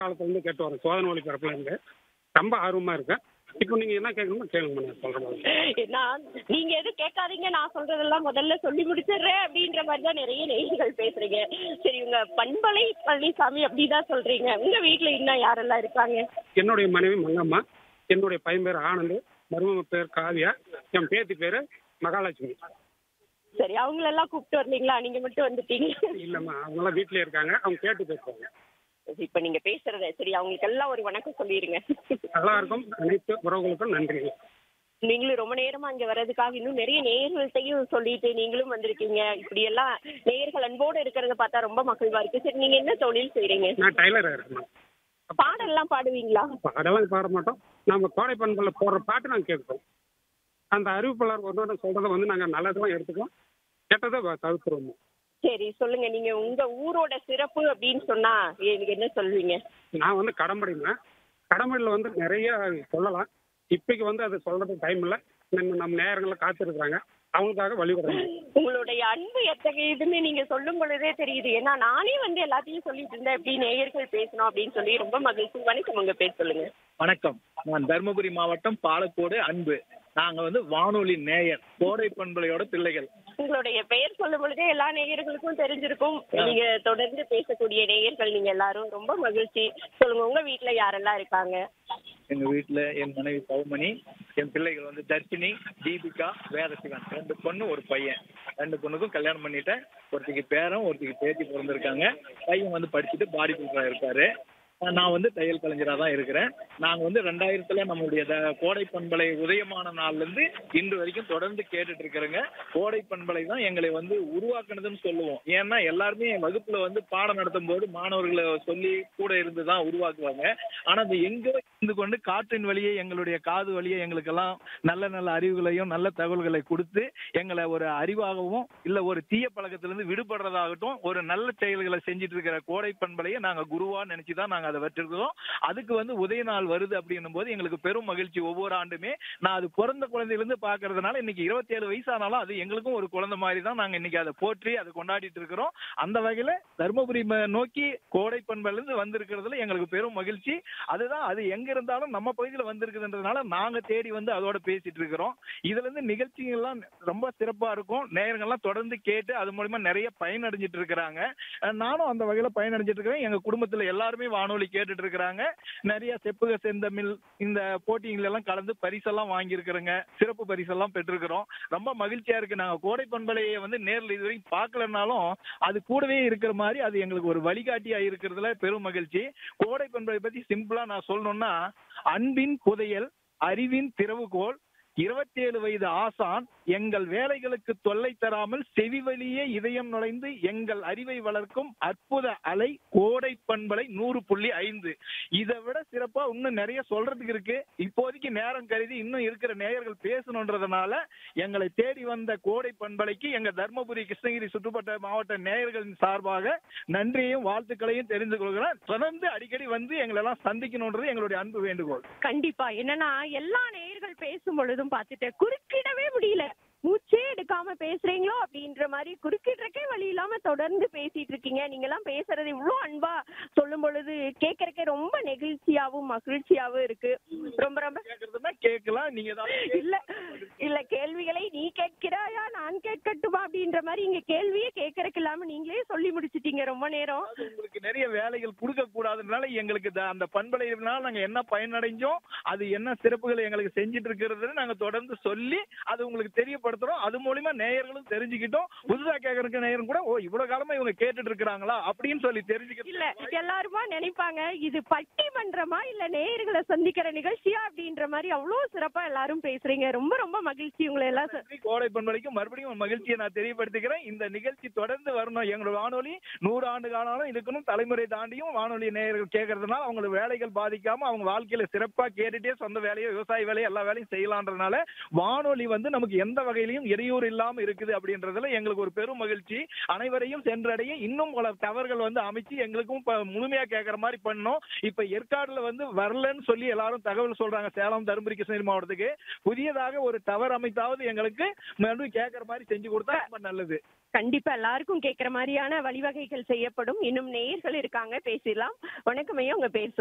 காலத்துலேருந்து கேட்டு வரேன் சோதனை ஒளிபரப்புல இருந்து ரொம்ப ஆர்வமாக இருக்கேன் இப்போ நீங்கள் என்ன கேட்கணுமோ கேளுங்க நான் சொல்கிறேன் நான் நீங்க எதுவும் கேட்காதீங்க நான் சொல்றதெல்லாம் முதல்ல சொல்லி முடிச்சிடுறேன் அப்படின்ற மாதிரி தான் நிறைய நேயர்கள் பேசுறீங்க சரி உங்க பண்பலை பழனிசாமி அப்படிதான் சொல்றீங்க உங்க வீட்ல இன்னும் யாரெல்லாம் இருக்காங்க என்னுடைய மனைவி மங்கம்மா என்னுடைய பையன் பேர் ஆனந்த் மருமக பேர் காவியா என் பேத்தி பேர் மகாலட்சுமி சரி அவங்களெல்லாம் கூப்பிட்டு வந்தீங்களா நீங்க மட்டும் வந்துட்டீங்க இல்லைம்மா அவங்களாம் வீட்டிலே இருக்காங்க அவங்க கேட்டு பேசுவாங்க இப்ப நீங்க பேசுறத சரி அவங்களுக்கு எல்லாம் ஒரு வணக்கம் சொல்லிருங்க எல்லாருக்கும் அனைத்து உறவுகளுக்கும் நன்றி நீங்களும் ரொம்ப நேரமா இங்க வர்றதுக்காக இன்னும் நிறைய நேயர்கள்ட்டையும் சொல்லிட்டு நீங்களும் வந்திருக்கீங்க இப்படி எல்லாம் நேயர்கள் அன்போடு இருக்கிறத பார்த்தா ரொம்ப மகிழ்வா இருக்கு சரி நீங்க என்ன தொழில் செய்றீங்க நான் டைலராக இருக்கேன் பாடல்லாம் பாடுவீங்களா பாடலாம் பாட மாட்டோம் நம்ம கோடை பண்பில் போடுற பாட்டு நாங்கள் கேட்போம் அந்த அறிவிப்பாளர் ஒன்று சொல்கிறத வந்து நாங்கள் நல்லதெல்லாம் எடுத்துக்குவோம் கெட்டதை வ- தவிர்த்துருவோம் சரி சொல்லுங்க நீங்க உங்க ஊரோட சிறப்பு அப்படின்னு சொன்னா எனக்கு என்ன சொல்வீங்க நான் வந்து கடம்படிங்க கடம்படியில் வந்து நிறைய சொல்லலாம் இப்போக்கு வந்து அது சொல்கிறதுக்கு டைம் இல்லை நம்ம நம்ம நேரங்களில் காத்திருக்கிறாங்க அவங்களுக்காக வழிவிடுறாங்க உங்களுடைய அன்பு எத்தகையதுன்னு நீங்க சொல்லும் பொழுதே தெரியுது ஏன்னா நானே வந்து எல்லாத்தையும் சொல்லிட்டு இருந்தேன் எப்படி நேயர்கள் பேசணும் அப்படின்னு சொல்லி ரொம்ப மகிழ்ச்சி வணக்கம் உங்க பேர் சொல்லுங்க வணக்கம் நான் தருமபுரி மாவட்டம் பாலக்கோடு அன்பு நாங்க வந்து வானொலி நேயர் கோடை பண்பலையோட பிள்ளைகள் உங்களுடைய பெயர் சொல்லும் பொழுதே எல்லா நேயர்களுக்கும் தெரிஞ்சிருக்கும் நீங்க தொடர்ந்து பேசக்கூடிய நேயர்கள் நீங்க எல்லாரும் ரொம்ப மகிழ்ச்சி சொல்லுங்க உங்க வீட்ல யாரெல்லாம் இருக்காங்க எங்க வீட்டுல என் மனைவி சௌமணி என் பிள்ளைகள் வந்து தர்ஷினி தீபிகா வேதசிவன் ரெண்டு பொண்ணு ஒரு பையன் ரெண்டு பொண்ணுக்கும் கல்யாணம் பண்ணிட்டேன் ஒருத்திக்கு பேரன் ஒருத்திக்கு பேத்தி பிறந்திருக்காங்க பையன் வந்து படிச்சுட்டு பாடி பில்டரா இருக்காரு நான் வந்து தையல் கலைஞராக தான் இருக்கிறேன் நாங்கள் வந்து ரெண்டாயிரத்துல நம்மளுடைய த- கோடை பண்பலை உதயமான நாள்லேருந்து இன்று வரைக்கும் தொடர்ந்து கேட்டுட்டு இருக்கிறோங்க கோடை பண்பலை தான் எங்களை வந்து உருவாக்குனதுன்னு சொல்லுவோம் ஏன்னா எல்லாருமே வகுப்புல வந்து பாடம் நடத்தும் போது மாணவர்களை சொல்லி கூட இருந்து தான் உருவாக்குவாங்க ஆனா அது எங்கோ இருந்து கொண்டு காற்றின் வழியே எங்களுடைய காது வழியே எங்களுக்கெல்லாம் நல்ல நல்ல அறிவுகளையும் நல்ல தகவல்களை கொடுத்து எங்களை ஒரு அறிவாகவும் இல்ல ஒரு தீய பழக்கத்திலிருந்து விடுபடுறதாகட்டும் ஒரு நல்ல செயல்களை செஞ்சுட்டு இருக்கிற கோடை பண்பலையை நாங்க குருவா நினைச்சு தான் நாங்க அதை வச்சிருக்கிறோம் அதுக்கு வந்து உதய நாள் வருது அப்படின்னும் போது எங்களுக்கு பெரும் மகிழ்ச்சி ஒவ்வொரு ஆண்டுமே நான் அது பிறந்த குழந்தையிலிருந்து பாக்குறதுனால இன்னைக்கு இருபத்தி ஏழு வயசானாலும் அது எங்களுக்கும் ஒரு குழந்தை மாதிரி தான் நாங்க இன்னைக்கு அதை போற்றி அதை கொண்டாடிட்டு இருக்கிறோம் அந்த வகையில தருமபுரி ம- நோக்கி கோடை பண்பையில இருந்து வந்திருக்கிறதுல எங்களுக்கு பெரும் மகிழ்ச்சி அதுதான் அது எங்க இருந்தாலும் நம்ம பகுதியில வந்திருக்குதுன்றதுனால நாங்க தேடி வந்து அதோட பேசிட்டு இருக்கிறோம் இதுல இருந்து நிகழ்ச்சிகள்லாம் ரொம்ப சிறப்பா இருக்கும் நேயர்கள்லாம் தொடர்ந்து கேட்டு அது மூலியமா நிறைய பயனடைஞ்சிட்டு இருக்கிறாங்க அஹ் நானும் அந்த வகையில பயனடைஞ்சிட்டு இருக்கிறேன் எங்க குடும்பத்துல எல்லாருமே வானொலி கேட்டுட்டு இருக்கிறாங்க நிறைய செப்புக செந்தமிழ் இந்த போட்டிகள் எல்லாம் கலந்து பரிசெல்லாம் வாங்கியிருக்கிறோங்க சிறப்பு பரிசெல்லாம் பெற்றிருக்கிறோம் ரொம்ப மகிழ்ச்சியா இருக்கு நாங்க கோடை பண்பலையை வந்து நேர்ல இது வரைக்கும் பார்க்கலனாலும் அது கூடவே இருக்கிற மாதிரி அது எங்களுக்கு ஒரு வழிகாட்டியா இருக்கிறதுல பெரும் மகிழ்ச்சி கோடை பண்பலை பத்தி சிம்பிளா நான் சொல்லணும்னா அன்பின் புதையல் அறிவின் திறவுகோல் இருபத்தேழு வயது ஆசான் எங்கள் வேலைகளுக்கு தொல்லை தராமல் செவி வழியே இதயம் நுழைந்து எங்கள் அறிவை வளர்க்கும் அற்புத அலை கோடை பண்பலை நூறு புள்ளி ஐந்து இதை விட சிறப்பா இன்னும் நிறைய சொல்றதுக்கு இருக்கு இப்போதைக்கு நேரம் கருதி இன்னும் இருக்கிற நேயர்கள் பேசணுன்றதுனால எங்களை தேடி வந்த கோடை பண்பலைக்கு எங்க தர்மபுரி கிருஷ்ணகிரி சுற்றுப்பட்ட மாவட்ட நேயர்களின் சார்பாக நன்றியையும் வாழ்த்துக்களையும் தெரிந்து கொள்கிறேன் தொடர்ந்து அடிக்கடி வந்து எங்களை எல்லாம் சந்திக்கணுன்றது எங்களுடைய அன்பு வேண்டுகோள் கண்டிப்பா என்னன்னா எல்லா நேயர்கள் பேசும் பொழுதும் பார்த்துட்டு குறுக்கிடவே முடியல மூச்சே எடுக்காம பேசுறீங்களோ அப்படின்ற மாதிரி குறுக்கிடுறக்கே வழி இல்லாம தொடர்ந்து பேசிட்டு இருக்கீங்க நீங்க எல்லாம் பேசுறது இவ்வளவு அன்பா சொல்லும் பொழுது கேட்கறக்கே ரொம்ப நெகிழ்ச்சியாவும் மகிழ்ச்சியாவும் இருக்கு ரொம்ப ரொம்ப கேட்கறதுன்னா கேட்கலாம் நீங்க தான் இல்ல இல்ல கேள்விகளை நீ கேட்கிறாயா நான் கேட்கட்டுமா அப்படின்ற மாதிரி இங்க கேள்வியே கேட்கறக்கு இல்லாம நீங்களே சொல்லி முடிச்சிட்டீங்க ரொம்ப நேரம் அதாவது உங்களுக்கு நிறைய வேலைகள் கொடுக்க கூடாதுனால எங்களுக்கு த- அந்த பண்பலையினால நாங்க என்ன பயனடைஞ்சோம் அது என்ன சிறப்புகளை எங்களுக்கு செஞ்சுட்டு இருக்கிறது நாங்க தொடர்ந்து சொல்லி அது உங்களுக்கு தெரியப்படுத்துறோம் அது மூலியமா நேயர்களும் தெரிஞ்சுக்கிட்டோம் புதுசா கேட்கறதுக்கு நேயரும் கூட ஓ இவ்வளவு காலமா இவங்க கேட்டுட்டு இருக்கிறாங்களா அப்படின்னு சொல்லி தெரிஞ்சுக்கிட்டு இல்ல எல்லாருமா நினைப்பாங்க இது பட்டிமன்றமா இல்ல நேயர்களை சந்திக்கிற நிகழ்ச்சியா அப்படின்ற மாதிரி அவ்வளவு சிறப்பா எல்லாரும் பேசுறீங்க ரொம்ப ரொம்ப மகிழ்ச்சி உங்களை எல்லாம் ச- நன்றி, கோடை பண்பலைக்கும் மறுபடியும் ஒரு மகிழ்ச்சியை நான் தெரியப்படுத்திக்கிறேன் இந்த நிகழ்ச்சி தொடர்ந்து வரணும் எங்களோட வானொலி நூறு ஆண்டு காலம் இருக்கணும் தலைமுறை தாண்டியும் வானொலி நேயர்கள் கேட்கறதுனால அவங்களுக்கு வேலைகள் பாதிக்காம அவங்க வாழ்க்கையில சிறப்பா கேட்டுட்டே சொந்த வேலையோ விவசாய வேலையோ எல்லா வேலையும் செய்யலான்றதுனால வானொலி வந்து நமக்கு எந்த வகையில வகையிலையும் இடையூறு இல்லாம இருக்குது அப்படின்றதுல எங்களுக்கு ஒரு பெரும் மகிழ்ச்சி அனைவரையும் சென்றடைய இன்னும் பல டவர்கள் வந்து அமைச்சு எங்களுக்கும் இப்ப முழுமையா கேட்கற மாதிரி பண்ணோம் இப்ப ஏற்காடுல வந்து வரலன்னு சொல்லி எல்லாரும் தகவல் சொல்றாங்க சேலம் தருமபுரி கிருஷ்ணகிரி மாவட்டத்துக்கு புதியதாக ஒரு டவர் அமைத்தாவது எங்களுக்கு மறுபடியும் கேட்கற மாதிரி செஞ்சு கொடுத்தா ரொம்ப நல்லது கண்டிப்பா எல்லாருக்கும் கேட்கிற மாதிரியான வழிவகைகள் செய்யப்படும் இன்னும் நேயர்கள் இருக்காங்க பேசிடலாம் வணக்கம் ஐயா உங்க பேர்